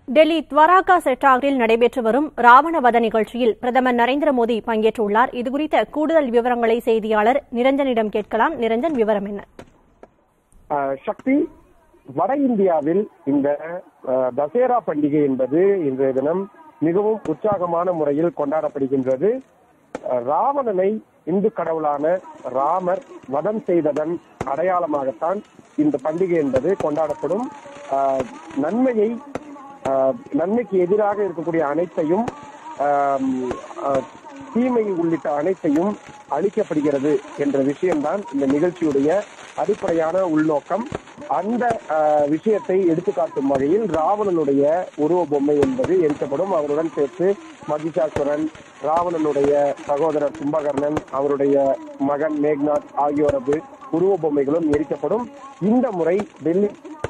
டெல்லி துவாரகா செக்டாரில் நடைபெற்று வரும் ராவணவத நிகழ்ச்சியில் பிரதமர் நரேந்திர மோடி பங்கேற்றுள்ளார் இதுகுறித்த கூடுதல் விவரங்களை செய்தியாளர் நிரஞ்சனிடம் கேட்கலாம் நிரஞ்சன் விவரம் என்ன ஆஹ் சக்தி வட இந்தியாவில் இந்த ஆஹ், தசேரா பண்டிகை என்பது இன்றைய தினம் மிகவும் உற்சாகமான முறையில் கொண்டாடப்படுகின்றது ஆஹ், ராவணனை இந்து கடவுளான ராமர் வதம் செய்ததன் அடையாளமாகத்தான் இந்த பண்டிகை என்பது கொண்டாடப்படும் ஆஹ், நன்மையை ஆஹ், நன்மைக்கு எதிராக இருக்கக்கூடிய அனைத்தையும் ஆம், ஆஹ், தீமை உள்ளிட்ட அனைத்தையும் அளிக்கப்படுகிறது என்ற விஷயம்தான் இந்த நிகழ்ச்சியுடைய அடிப்படையான உள்நோக்கம் அந்த ஆஹ், விஷயத்தை எடுத்துக்காட்டும் வகையில் ராவணனுடைய உருவ பொம்மை என்பது எரிக்கப்படும் அவருடன் சேர்த்து மகிஷாசுரன் ராவணனுடைய சகோதரர் கும்பகர்ணன் அவருடைய மகன் மேக்நாத் ஆகியோரது உருவ பொம்மைகளும் எரிக்கப்படும் இந்த முறை டெல்லி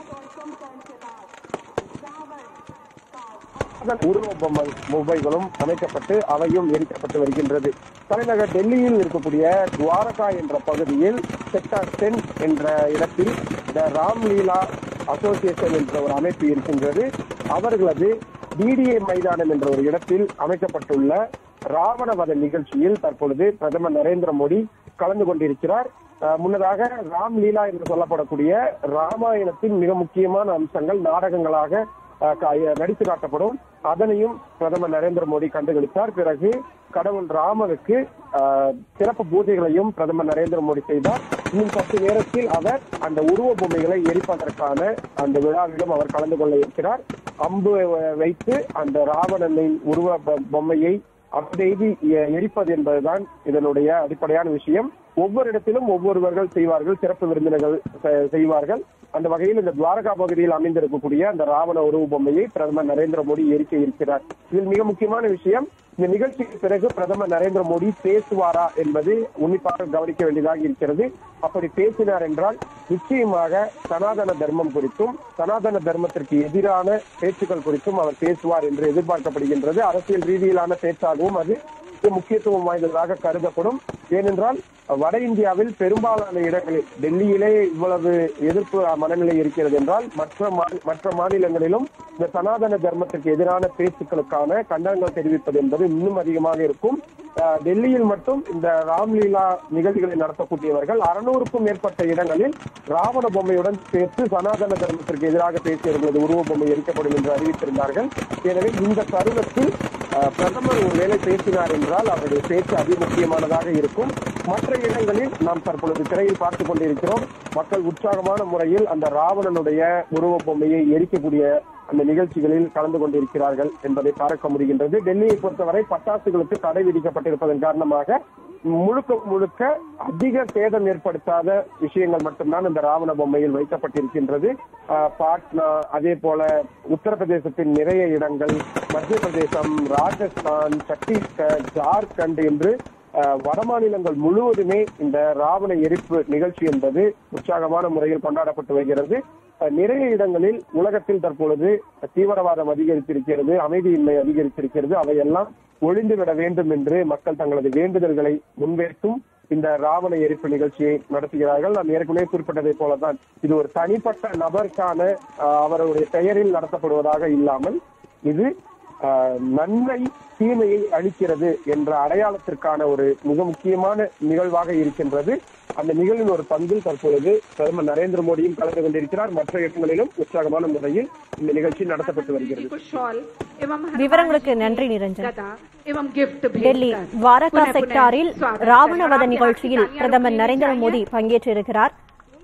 அதன் உருவ பொம்மை பொம்மைகளும் அமைக்கப்பட்டு அவையும் எரிக்கப்பட்டு வருகின்றது தலைநகர் டெல்லியில் இருக்கக்கூடிய துவாரகா என்ற பகுதியில் செக்டார் டென் என்ற இடத்தில் த ராம்லீலா அசோசியேஷன் என்ற ஒரு அமைப்பு இருக்கின்றது அவர்களது டிடிஏ மைதானம் என்ற ஒரு இடத்தில் அமைக்கப்பட்டுள்ள ராவணவத நிகழ்ச்சியில் தற்பொழுது பிரதமர் நரேந்திர மோடி கலந்து கொண்டிருக்கிறார் அஹ், முன்னதாக ராம்லீலா என்று சொல்லப்படக்கூடிய ராமாயணத்தின் மிக முக்கியமான அம்சங்கள் நாடகங்களாக அஹ், கா- நடித்து காட்டப்படும் அதனையும் பிரதமர் நரேந்திர மோடி கண்டுகளித்தார் பிறகு கடவுள் ராமருக்கு அஹ், சிறப்பு பூஜைகளையும் பிரதமர் நரேந்திர மோடி செய்தார் இன்னும் பத்து நேரத்தில் அவர் அந்த உருவ பொம்மைகளை எரிப்பதற்கான அந்த விழாவிலும் அவர் கலந்து கொள்ள இருக்கிறார் அம்பு அஹ், வைத்து அந்த ராவணனின் உருவ பொ- பொம்மையை அப்படி எரிப்பது என்பதுதான் இதனுடைய அடிப்படையான விஷயம் ஒவ்வொரு இடத்திலும் ஒவ்வொருவர்கள் செய்வார்கள் சிறப்பு விருந்தினர்கள் செ- செய்வார்கள் அந்த வகையில் இந்த துவாரகா பகுதியில் அமைந்திருக்கக்கூடிய அந்த ராவண உருவ பொம்மையை பிரதமர் நரேந்திர மோடி எரிக்க இருக்கிறார் இதில் மிக முக்கியமான விஷயம் இந்த நிகழ்ச்சிக்கு பிறகு பிரதமர் நரேந்திர மோடி பேசுவாரா என்பது உன்னிப்பாக கவனிக்க வேண்டியதாக இருக்கிறது அப்படி பேசினார் என்றால் நிச்சயமாக சனாதன தர்மம் குறித்தும் சனாதன தர்மத்திற்கு எதிரான பேச்சுக்கள் குறித்தும் அவர் பேசுவார் என்று எதிர்பார்க்கப்படுகின்றது அரசியல் ரீதியிலான பேச்சாகவும் அது மிக முக்கியத்துவம் வாய்ந்ததாக கருதப்படும் ஏனென்றால் வட இந்தியாவில் பெரும்பாலான இடங்களில் டெல்லியிலே இவ்வளவு எதிர்ப்பு மனநிலை இருக்கிறது என்றால் மற்ற மா- மற்ற மாநிலங்களிலும் இந்த சனாதன தர்மத்திற்கு எதிரான பேச்சுக்களுக்கான கண்டனங்கள் தெரிவிப்பது என்பது இன்னும் அதிகமாக இருக்கும் அஹ், டெல்லியில் மட்டும் இந்த ராம்லீலா நிகழ்ச்சிகளை நடத்தக்கூடியவர்கள் அறுநூறுக்கும் மேற்பட்ட இடங்களில் ராவண பொம்மையுடன் சேர்த்து சனாதன தர்மத்திற்கு எதிராக பேசியவர்களது உருவ பொம்மை எரிக்கப்படும் என்று அறிவித்திருந்தார்கள் எனவே இந்த தருணத்தில் அஹ், பிரதமர் ஒருவேளை பேசினார் என்றால் அவருடைய பேச்சு அதிமுக்கியமானதாக இருக்கும் மற்ற இடங்களில் நாம் தற்பொழுது திரையில் பார்த்துக் கொண்டிருக்கிறோம் மக்கள் உற்சாகமான முறையில் அந்த ராவணனுடைய உருவ பொம்மையை எரிக்கக்கூடிய அந்த நிகழ்ச்சிகளில் கலந்து கொண்டிருக்கிறார்கள் என்பதை பார்க்க முடிகின்றது டெல்லியை பொறுத்தவரை பட்டாசுகளுக்கு தடை விதிக்கப்பட்டிருப்பதன் காரணமாக முழுக்க முழுக்க அதிக சேதம் ஏற்படுத்தாத விஷயங்கள் மட்டும்தான் இந்த ராவண பொம்மையில் வைக்கப்பட்டிருக்கின்றது ஆஹ் பாட்னா அதே போல உத்தரப்பிரதேசத்தின் நிறைய இடங்கள் மத்திய பிரதேசம் ராஜஸ்தான் சத்தீஸ்கர் ஜார்க்கண்ட் என்று ஆஹ் வடமாநிலங்கள் முழுவதுமே இந்த ராவண எரிப்பு நிகழ்ச்சி என்பது உற்சாகமான முறையில் கொண்டாடப்பட்டு வருகிறது ஆஹ் நிறைய இடங்களில் உலகத்தில் தற்பொழுது தீவிரவாதம் அதிகரித்திருக்கிறது அமைதியின்மை அதிகரித்திருக்கிறது அவையெல்லாம் ஒழிந்துவிட வேண்டும் என்று மக்கள் தங்களது வேண்டுதல்களை முன்வைத்தும் இந்த ராவண எரிப்பு நிகழ்ச்சியை நடத்துகிறார்கள் நாம் ஏற்கனவே குறிப்பிட்டதை போலதான் இது ஒரு தனிப்பட்ட நபருக்கான ஆஹ் அவருடைய பெயரில் நடத்தப்படுவதாக இல்லாமல் இது ஆஹ் நன்மை தீமையை அளிக்கிறது என்ற அடையாளத்திற்கான ஒரு மிக முக்கியமான நிகழ்வாக இருக்கின்றது அந்த நிகழ்வின் ஒரு பங்கில் தற்பொழுது பிரதமர் நரேந்திர மோடியும் கலந்து கொண்டிருக்கிறார் மற்ற இடங்களிலும் உற்சாகமான முறையில் இந்த நிகழ்ச்சி நடத்தப்பட்டு வருகிறது को शॉल एवं விவரங்களுக்கு நன்றி நிரஞ்சன் गदा एवं गिफ्ट டெல்லி भेंटकर துவாரகா पुनः पुनः செக்டாரில் स्वागत करें। ராவணவத आपके நிகழ்ச்சியில் हाथ பிரதமர் तालियां நரேந்திர रुकनी மோடி பங்கேற்றிருக்கிறார்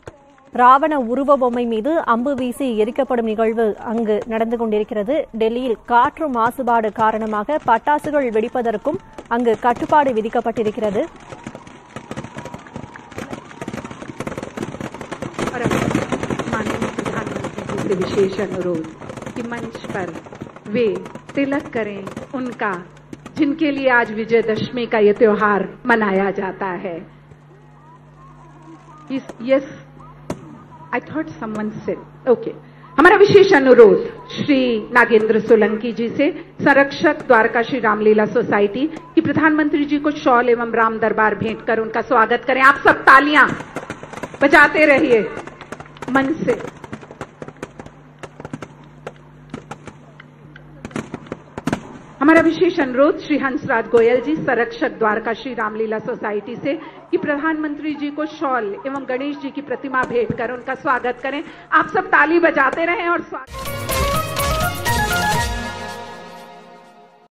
ராவண உருவ பொம்மை மீது அம்பு வீசி எரிக்கப்படும் நிகழ்வு அங்கு நடந்து கொண்டிருக்கிறது டெல்லியில் காற்று மாசுபாடு காரணமாக பட்டாசுகள் வெடிப்பதற்கும் அங்கு கட்டுப்பாடு விதிக்கப்பட்டிருக்கிறது और अब माननीय प्रधानमंत्री जी से विशेष अनुरोध कि मंच पर वे तिलक करें उनका जिनके लिए आज विजयदशमी का ये त्योहार मनाया जाता है यस आई थॉट समवन से ओके हमारा विशेष अनुरोध श्री नागेंद्र सोलंकी जी से संरक्षक द्वारका श्री रामलीला सोसाइटी की प्रधानमंत्री जी को शॉल एवं राम दरबार भेंट कर उनका स्वागत करें आप सब तालियां बजाते रहिए मन से हमारा विशेष अनुरोध श्री हंसराज गोयल जी संरक्षक द्वारका श्री रामलीला सोसाइटी से कि प्रधानमंत्री जी को शॉल एवं गणेश जी की प्रतिमा भेंट कर उनका स्वागत करें आप सब ताली बजाते रहें और स्वागत